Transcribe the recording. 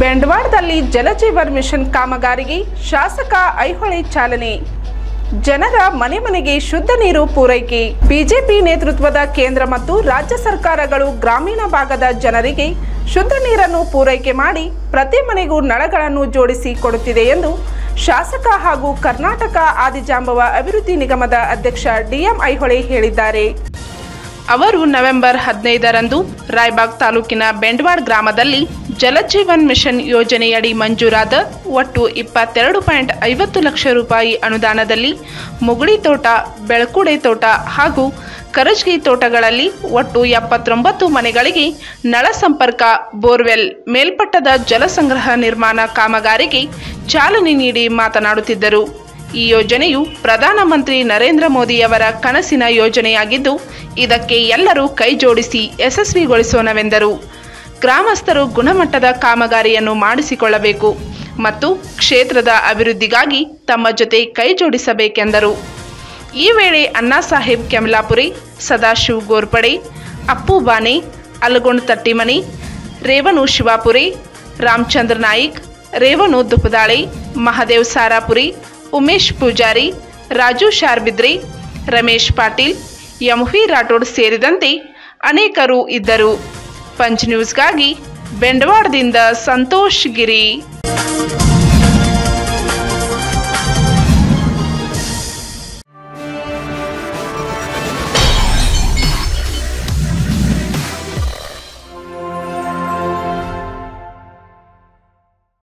ಬೆಂಡವಾಡದಲ್ಲಿ Jal Jeevan mission ಕಾಮಗಾರಿಗೆ ಶಾಸಕ ಐಹೊಳೆ ಚಾಲನೆ ಜನರ ಮನೆ ಮನೆಗೆ ಶುದ್ಧ ನೀರು ಪೂರೈಕೆ ಬಿಜೆಪಿ ನೇತೃತ್ವದ ಕೇಂದ್ರ ಮತ್ತು ರಾಜ್ಯ ಸರ್ಕಾರಗಳು ಗ್ರಾಮೀಣ ಭಾಗದ ಜನರಿಗೆ ಶುದ್ಧ ನೀರನ್ನು ಪೂರೈಕೆ ಮಾಡಿ ಪ್ರತಿ ಮನೆಗೂ ನಳಗಳನ್ನು ಜೋಡಿಸಿ ಕೊಡುತ್ತಿದೆ ಎಂದು ಶಾಸಕ ಹಾಗೂ ಕರ್ನಾಟಕ ಆದಿಜಾಂಬವ ಅಭಿವೃದ್ಧಿ ನಿಗಮದ ಅಧ್ಯಕ್ಷ ಡಿಎಂ ಐಹೊಳೆ ಹೇಳಿದ್ದಾರೆ ಅವರು ನವೆಂಬರ್ ಹದಿನೈದರಂದು ರಾಯಬಾಗ್ ತಾಲೂಕಿನ ಬೆಂಡವಾಡ್ ಗ್ರಾಮದಲ್ಲಿ ಜಲಜೀವನ್ ಮಿಷನ್ ಯೋಜನೆಯಡಿ ಮಂಜೂರಾದ ಒಟ್ಟು ಇಪ್ಪತ್ತೆರಡು ಪಾಯಿಂಟ್ ಐವತ್ತು ಲಕ್ಷ ರೂಪಾಯಿ ಅನುದಾನದಲ್ಲಿ ಮುಗುಳಿ ತೋಟ ಬೆಳಕುಡೆ ತೋಟ ಹಾಗೂ ಕರಜ್ಗಿ ತೋಟಗಳಲ್ಲಿ ಒಟ್ಟು ಎಪ್ಪತ್ತೊಂಬತ್ತು ಮನೆಗಳಿಗೆ ನಳ ಸಂಪರ್ಕ ಬೋರ್ವೆಲ್ ಮೇಲ್ಪಟ್ಟದ ಜಲಸಂಗ್ರಹ ನಿರ್ಮಾಣ ಕಾಮಗಾರಿಗೆ ಚಾಲನೆ ನೀಡಿ ಮಾತನಾಡುತ್ತಿದ್ದರು ಈ ಯೋಜನೆಯು ಪ್ರಧಾನಮಂತ್ರಿ ನರೇಂದ್ರ ಮೋದಿಯವರ ಕನಸಿನ ಯೋಜನೆಯಾಗಿದ್ದು ಇದಕ್ಕೆ ಎಲ್ಲರೂ ಕೈಜೋಡಿಸಿ ಯಶಸ್ವಿಗೊಳಿಸೋಣವೆಂದರು ಗ್ರಾಮಸ್ಥರು ಗುಣಮಟ್ಟದ ಕಾಮಗಾರಿಯನ್ನು ಮಾಡಿಸಿಕೊಳ್ಳಬೇಕು ಮತ್ತು ಕ್ಷೇತ್ರದ ಅಭಿವೃದ್ಧಿಗಾಗಿ ತಮ್ಮ ಜೊತೆ ಕೈಜೋಡಿಸಬೇಕೆಂದರು ಈ ವೇಳೆ ಅಣ್ಣಾಸಾಹೇಬ್ ಕೆಮ್ಲಾಪುರಿ ಸದಾಶಿವ್ ಗೋರ್ಪಡೆ ಅಪ್ಪು ಬಾನೆ ಅಲಗೊಂಡ್ ತಟ್ಟಿಮನಿ ರೇವನು ಶಿವಾಪುರಿ ರಾಮಚಂದ್ರ ನಾಯಿಕ್ ರೇವನು ದುಪದಾಳೆ ಮಹಾದೇವ್ ಸಾರಾಪುರಿ ಉಮೇಶ್ ಪೂಜಾರಿ ರಾಜು ಶಾರ್ಬಿದ್ರಿ ರಮೇಶ್ ಪಾಟೀಲ್ ಯಮುಹಿ ರಾಠೋಡ್ ಸೇರಿದಂತೆ ಅನೇಕರು ಇದ್ದರು ಪಂಚ್ ನ್ಯೂಸ್ಗಾಗಿ ಬೆಂಡವಾಡದಿಂದ ಸಂತೋಷ್ ಗಿರಿ